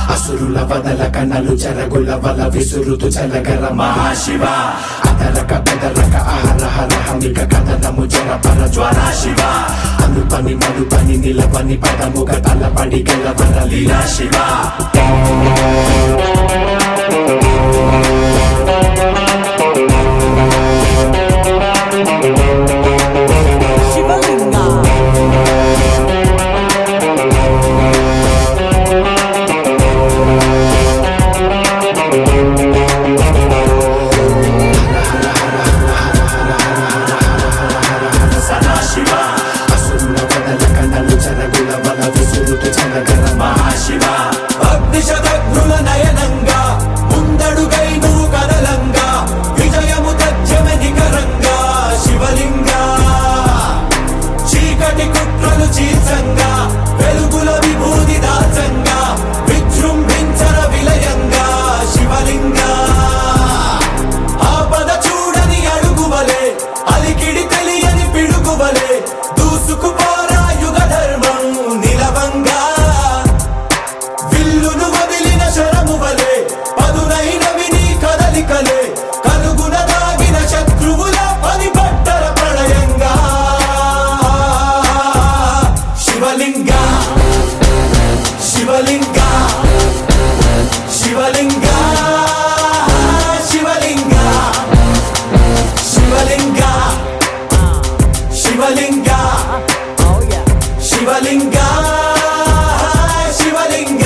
అసురుల వదల కనలు చెరగుల వల విసురుతు చలగర మహాశివ అదరక బెదరక ఆరహరహమిక కథనము జరపర జ్వర శివ అనుపని మరుపని నిలవని పదముగ తలపడి గెలవర లీలా శివ శివలింగ సదాశివ అసురుల వదల కనలు చెరగుల వల విసురుతు చలగర మహాశివ అగ్నిశతఘ్నుల నయనంగా ముందడుగై నువ్వు కదలంగా విజయము తథ్యమె నికరంగా శివలింగా చీకటి కుట్రలు చీల్చంగా వెలుగుల విభూతి దాచంగా విజృంభించర విలయంగా శివలింగా ఆపద చూడని అడుగువలే అలికిడి తెలియని పిడుగువలే దూసుకుపోరా యుగ ధర్మం నిలవంగా విల్లును వదిలిన శరము వలె పదునైనవి నీ కదలికలే కలుగున దాగిన శత్రువుల పని పట్టర ప్రళయంగా శివలింగ శివలింగ శివలింగ శివలింగ శివలింగ శివలింగ Oh yeah. శివలింగ శివలింగ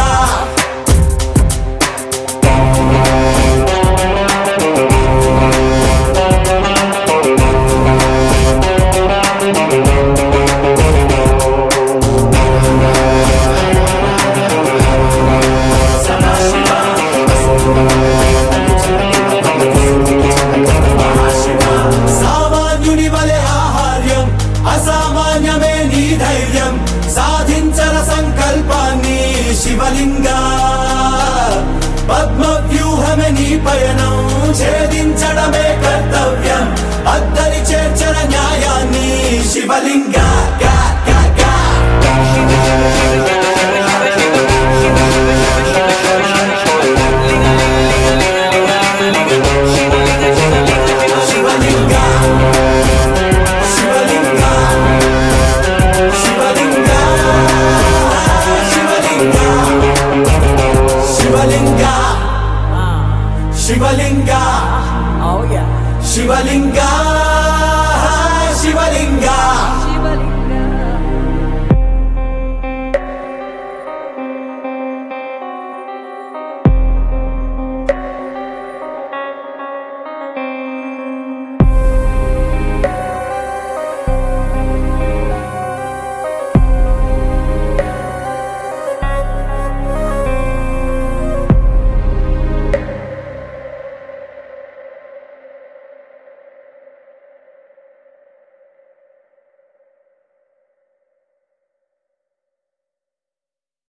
సదాశివ మహాశివ సామాన్యుని వలె ఆహార్యం అసామాన్యమే నీ ధైర్యం సాధించర సంకల్పాన్ని శివలింగ పద్మ వ్యూహమే నీ పయనం ఛేదించడమే కర్తవ్యం అద్దరి చేర్చర న్యాయాన్ని శివలింగ గా, గా, గా. శివలింగ శివలింగ శివలింగ శివలింగ శివలింగ శివలింగ Oh yeah. శివలింగ